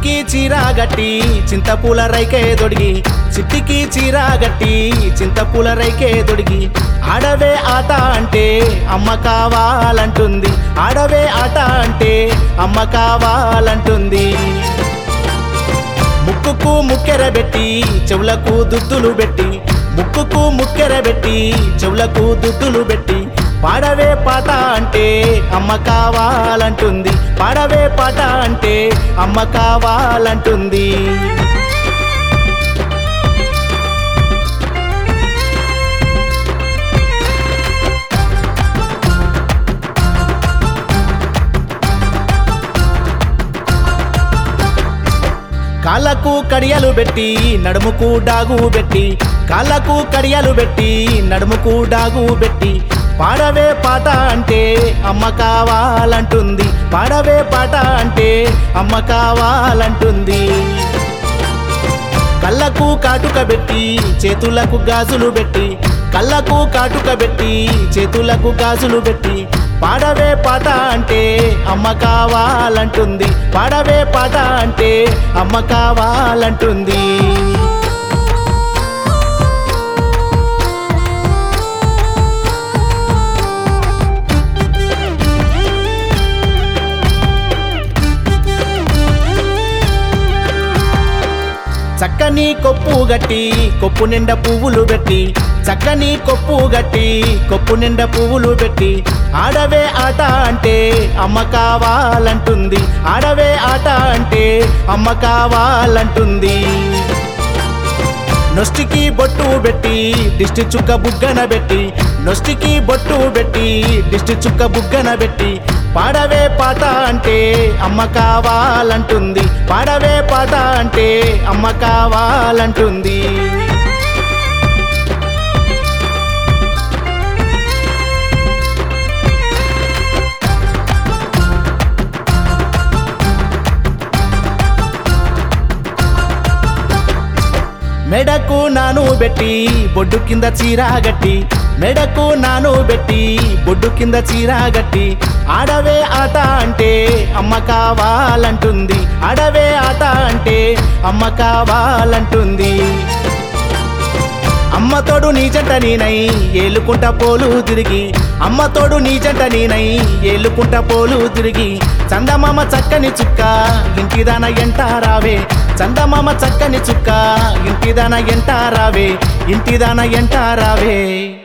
చిట్టికి చీరాగట్టి చింతపూల రైకే దొడిగి చిట్టికి చీరాగట్టి చింతపూల రైకే దొడిగి ఆడవే ఆట అంటే అమ్మ కావాలంటుంది ఆడవే ఆట అంటే అమ్మ కావాలంటుంది ముక్కుకు ముక్కెర పెట్టి చెవులకు దుద్దులు పెట్టి ముక్కుకు ముక్కెర పెట్టి చెవులకు దుద్దులు పెట్టి పాడవే పాట అంటే అమ్మ కావాలంటుంది పాడవే పాట అంటే అమ్మ కావాలంటుంది కాళ్ళకు కడియలు పెట్టి నడుముకు డాగు పెట్టి కాళ్ళకు కడియలు పెట్టి నడుముకు డాగు పెట్టి పాడవే పాట అంటే అమ్మ కావాలంటుంది పాడవే పాట అంటే అమ్మ కావాలంటుంది కళ్ళకు కాటుక పెట్టి చేతులకు గాజులు పెట్టి కళ్ళకు కాటుక పెట్టి చేతులకు గాజులు పెట్టి పాడవే పాట అంటే అమ్మ కావాలంటుంది పాడవే పాట అంటే అమ్మ కావాలంటుంది చక్కని కొప్పు గట్టి కొప్పు నిండా పువ్వులు పెట్టి చక్కని కొప్పు గట్టి కొప్పు నిండా పువ్వులు పెట్టి ఆడవే ఆట అంటే అమ్మ కావాలంటుంది ఆడవే ఆట అంటే అమ్మ కావాలంటుంది నొస్టికి బొట్టు పెట్టి దిష్టి చుక్క బుగ్గన పెట్టి నొస్టికి బొట్టు పెట్టి దిష్టి చుక్క బుగ్గన పెట్టి పాడవే పాట అంటే అమ్మ కావాలంటుంది పాడవే పాట అంటే అమ్మ కావాలంటుంది మెడకు నాను పెట్టి బొడ్డు కింద చీరాగట్టి మెడకు నాను పెట్టి బొడ్డు కింద చీరాగట్టి ఆడవే ఆట అంటే అమ్మ కావాలంటుంది ఆడవే ఆట అంటే అమ్మ కావాలంటుంది అమ్మతోడు నీ జంట నేనై ఏలుకుంటా పోలు తిరిగి అమ్మతోడు నీ జంట నేనై ఏలుకుంటా పోలు తిరిగి చందమామ చక్కని చుక్క ఇంటిదాన ఎంటారావే చందమామ చక్కని చుక్క ఇంటిదాన ఎంటారావే ఇంటిదాన ఎంటారావే